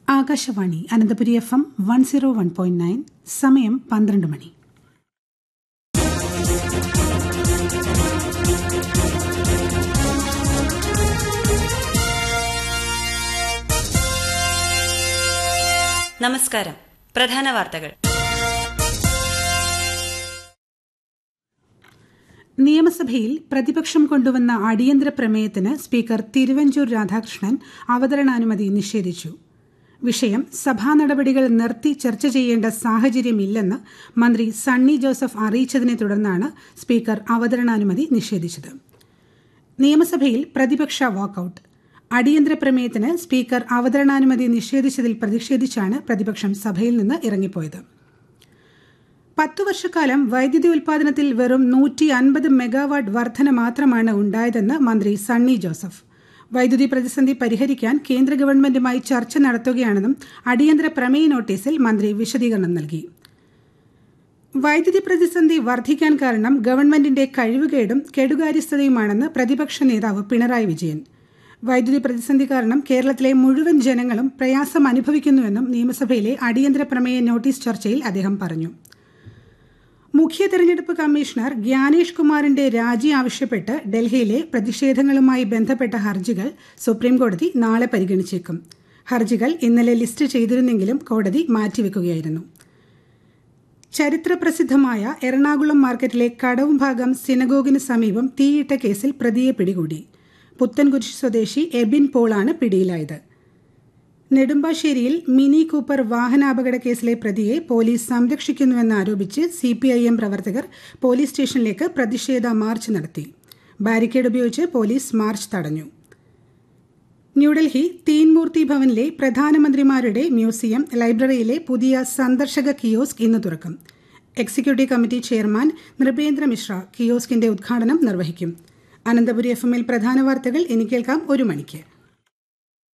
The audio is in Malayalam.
Akashvani Ananthapuri F M one zero one point nine സമയം പന്ത്രണ്ട് മണി നമസ്കാരം പ്രധാന വാർത്തകൾ നിയമസഭയിൽ പ്രതിപക്ഷം കൊണ്ടുവന്ന അടിയന്തര പ്രമേയത്തിന് സ്പീക്കർ തിരുവഞ്ചൂർ രാധാകൃഷ്ണൻ അവതരണാനുമതി നിഷേധിച്ചു വിഷയം സഭാ നടപടികൾ നിർത്തി ചർച്ച ചെയ്യേണ്ട സാഹചര്യമില്ലെന്ന് മന്ത്രി സണ്ണി ജോസഫ് അറിയിച്ചതിനെ തുടർന്നാണ് സ്പീക്കർ അവതരണാനുമതി നിഷേധിച്ചത് നിയമസഭയിൽ പ്രതിപക്ഷ വാക്കൌട്ട് അടിയന്തര പ്രമേയത്തിന് സ്പീക്കർ അവതരണാനുമതി നിഷേധിച്ചതിൽ പ്രതിഷേധിച്ചാണ് പ്രതിപക്ഷം സഭയിൽ നിന്ന് ഇറങ്ങിപ്പോയത് പത്തു വർഷക്കാലം വൈദ്യുതി ഉൽപാദനത്തിൽ വെറും നൂറ്റി അൻപത് മെഗാവാട്ട് വർധന മാത്രമാണ് ഉണ്ടായതെന്ന് മന്ത്രി സണ്ണി ജോസഫ് വൈദ്യുതി പ്രതിസന്ധി പരിഹരിക്കാൻ കേന്ദ്ര ഗവൺമെന്റുമായി ചർച്ച നടത്തുകയാണെന്നും അടിയന്തര പ്രമേയ നോട്ടീസിൽ മന്ത്രി വിശദീകരണം നൽകി വൈദ്യുതി പ്രതിസന്ധി വർദ്ധിക്കാൻ കാരണം ഗവൺമെന്റിന്റെ കഴിവുകേടും കെടുകാര്യസ്ഥതയുമാണെന്ന് പ്രതിപക്ഷ നേതാവ് പിണറായി വിജയൻ വൈദ്യുതി പ്രതിസന്ധി കാരണം കേരളത്തിലെ മുഴുവൻ ജനങ്ങളും പ്രയാസം അനുഭവിക്കുന്നുവെന്നും നിയമസഭയിലെ അടിയന്തര പ്രമേയ നോട്ടീസ് ചർച്ചയിൽ അദ്ദേഹം പറഞ്ഞു മുഖ്യ തെരഞ്ഞെടുപ്പ് കമ്മീഷണർ ഗ്യാനേഷ് കുമാറിന്റെ രാജി ആവശ്യപ്പെട്ട് ഡൽഹിയിലെ പ്രതിഷേധങ്ങളുമായി ബന്ധപ്പെട്ട ഹർജികൾ സുപ്രീംകോടതി നാളെ പരിഗണിച്ചേക്കും ഹർജികൾ ഇന്നലെ ലിസ്റ്റ് ചെയ്തിരുന്നെങ്കിലും കോടതി മാറ്റിവെക്കുകയായിരുന്നു ചരിത്രപ്രസിദ്ധമായ എറണാകുളം മാർക്കറ്റിലെ കടവും ഭാഗം സിനഗോഗിന് സമീപം തീയിട്ട കേസിൽ പ്രതിയെ പിടികൂടി പുത്തൻകുരിശ് സ്വദേശി എബിൻ പോളാണ് പിടിയിലായത് നെടുമ്പാശ്ശേരിയിൽ മിനി കൂപ്പർ വാഹനാപകട കേസിലെ പ്രതിയെ പോലീസ് സംരക്ഷിക്കുന്നുവെന്നാരോപിച്ച് സി പി ഐ എം പ്രവർത്തകർ പോലീസ് സ്റ്റേഷനിലേക്ക് പ്രതിഷേധ മാർച്ച് നടത്തി ബാരിക്കേഡ് ഉപയോഗിച്ച് പോലീസ് മാർച്ച് തടഞ്ഞു ന്യൂഡൽഹി തീൻമൂർത്തി ഭവനിലെ പ്രധാനമന്ത്രിമാരുടെ മ്യൂസിയം ലൈബ്രറിയിലെ പുതിയ സന്ദർശക കിയോസ്ക് ഇന്ന് തുറക്കും executive committee chairman Nripendra Mishra കിയോസ്കിന്റെ ഉദ്ഘാടനം നിർവഹിക്കും അനന്തപുരി എഫ് എമ്മിൽ പ്രധാന വാർത്തകൾ ഇനി കേൾക്കാം ഒരു മണിക്ക്